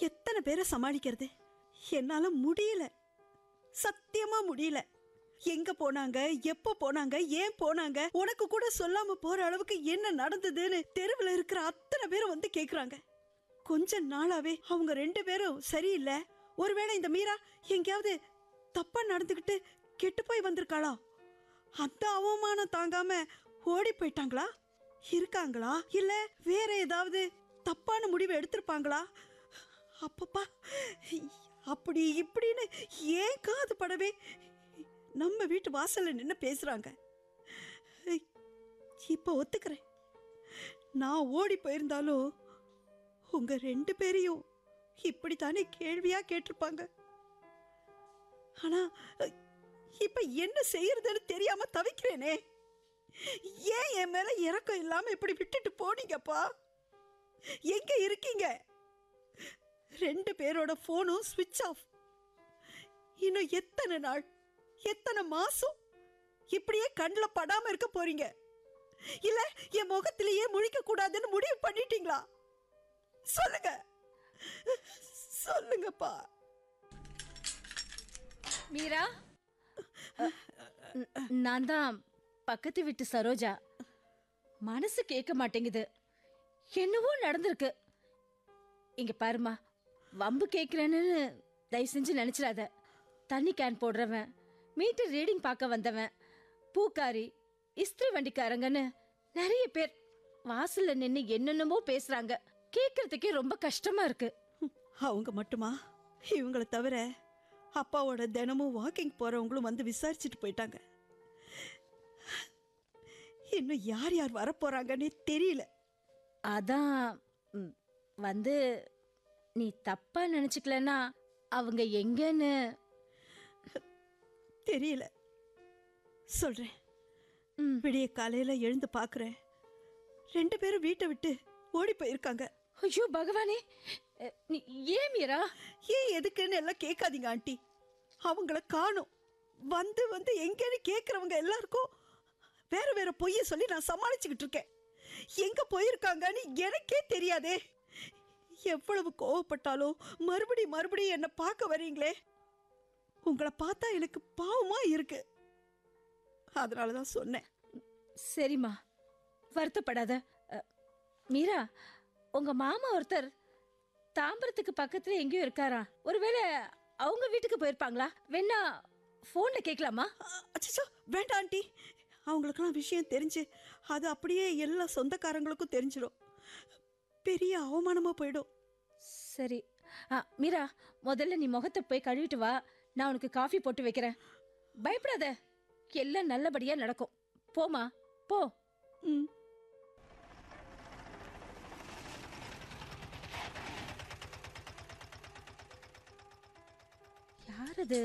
எத்தனை பேரை சமாளிக்கிறது என்னால முடியல சத்தியமா முடியல எங்க போனாங்க எப்ப போனாங்க ஏன் போனாங்க உனக்கு கூட சொல்லாம போற அளவுக்கு என்ன நடந்ததுன்னு தெருவில் இருக்கிற அத்தனை பேரும் வந்து கேக்குறாங்க கொஞ்ச நாளாவே அவங்க ரெண்டு பேரும் சரியில்லை ஒருவேளை இந்த மீரா எங்கேயாவது தப்பா நடந்துக்கிட்டு கெட்டு போய் வந்திருக்காளா அந்த அவமானம் தாங்காம ஓடி போயிட்டாங்களா இருக்காங்களா இல்ல வேற ஏதாவது தப்பான முடிவு எடுத்திருப்பாங்களா அப்பப்பா அப்படி இப்படின்னு ஏன் காது படவே நம்ம வீட்டு வாசல்ல நின்று பேசுறாங்க இப்போ ஒத்துக்கிறேன் நான் ஓடி போயிருந்தாலும் உங்க ரெண்டு பேரையும் இப்படித்தானே கேள்வியா கேட்டிருப்பாங்க ஆனா இப்ப என்ன செய்யறதுன்னு தெரியாம தவிக்கிறேனே ஏன் என் மேல இறக்கம் இல்லாம இப்படி விட்டுட்டு போனீங்கப்பா எங்க இருக்கீங்க ரெண்டு பேரோட போனும் ஸ்விட்ச் ஆஃப் இன்னும் எத்தனை நாள் எத்தனை மாசம் இப்படியே கண்ணில் படாம இருக்க போறீங்க இல்ல என் முகத்திலேயே முழிக்க கூடாதுன்னு முடிவு பண்ணிட்டீங்களா சொல்லுங்க சொல்லுங்கப்பா மீரா ந- நான் தான் பக்கத்து வீட்டு சரோஜா மனசு கேட்க மாட்டேங்குது என்னவோ நடந்திருக்கு இங்க பாருமா வம்பு கேட்கிறேன்னு தயவு செஞ்சு நினைச்சிடாத தண்ணி கேன் போடுறவன் மீட்டர் ரீடிங் பார்க்க வந்தவன் பூக்காரி இஸ்திரி வண்டிக்காரங்கன்னு நிறைய பேர் வாசல்ல நின்று என்னென்னமோ பேசுறாங்க கேட்கறதுக்கே ரொம்ப கஷ்டமா இருக்கு அவங்க மட்டுமா இவங்கள தவிர அப்பாவோட தினமும் வாக்கிங் போறவங்களும் வந்து விசாரிச்சுட்டு போயிட்டாங்க இன்னும் யார் யார் வரப்போறாங்கன்னே தெரியல அதான் ம், வந்து நீ தப்பா நினைச்சுக்கலன்னா அவங்க எங்கன்னு தெரியல சொல்றேன் ம். விடிய காலையில எழுந்து பார்க்கறேன் ரெண்டு பேரும் வீட்டை விட்டு ஓடி போயிருக்காங்க ஐயோ பகவானே அ, நீ ஏன் மீரா ஏன் எதுக்குன்னு எல்லாம் கேட்காதீங்க ஆண்டி அவங்கள காணும் வந்து வந்து எங்கேன்னு கேட்குறவங்க எல்லாருக்கும் வேற வேற பொய்ய சொல்லி நான் சமாளிச்சுக்கிட்டு இருக்கேன் எங்க போயிருக்காங்கன்னு எனக்கே தெரியாதே எவ்வளவு கோவப்பட்டாலும் மறுபடி மறுபடியும் என்னை பார்க்க வரீங்களே உங்களை பார்த்தா எனக்கு பாவமா இருக்கு அதனால தான் சொன்னேன் சரிம்மா வருத்தப்படாத அ, மீரா உங்க மாமா ஒருத்தர் தாம்பரத்துக்கு பக்கத்துல எங்கேயோ இருக்காரா ஒருவேளை அவங்க வீட்டுக்கு போயிருப்பாங்களா வேணா போன்ல கேட்கலாமா அச்சோ வேண்டாம் ஆண்டி அவங்களுக்கெல்லாம் விஷயம் தெரிஞ்சு அது அப்படியே எல்லா சொந்தக்காரங்களுக்கும் தெரிஞ்சிடும் பெரிய அவமானமா போயிடும் சரி ஆ மீரா முதல்ல நீ முகத்தை போய் கழுவிட்டு வா நான் உனக்கு காஃபி போட்டு வைக்கிறேன் பயப்படாத எல்லாம் நல்லபடியா நடக்கும் போமா போ ம் யார் அது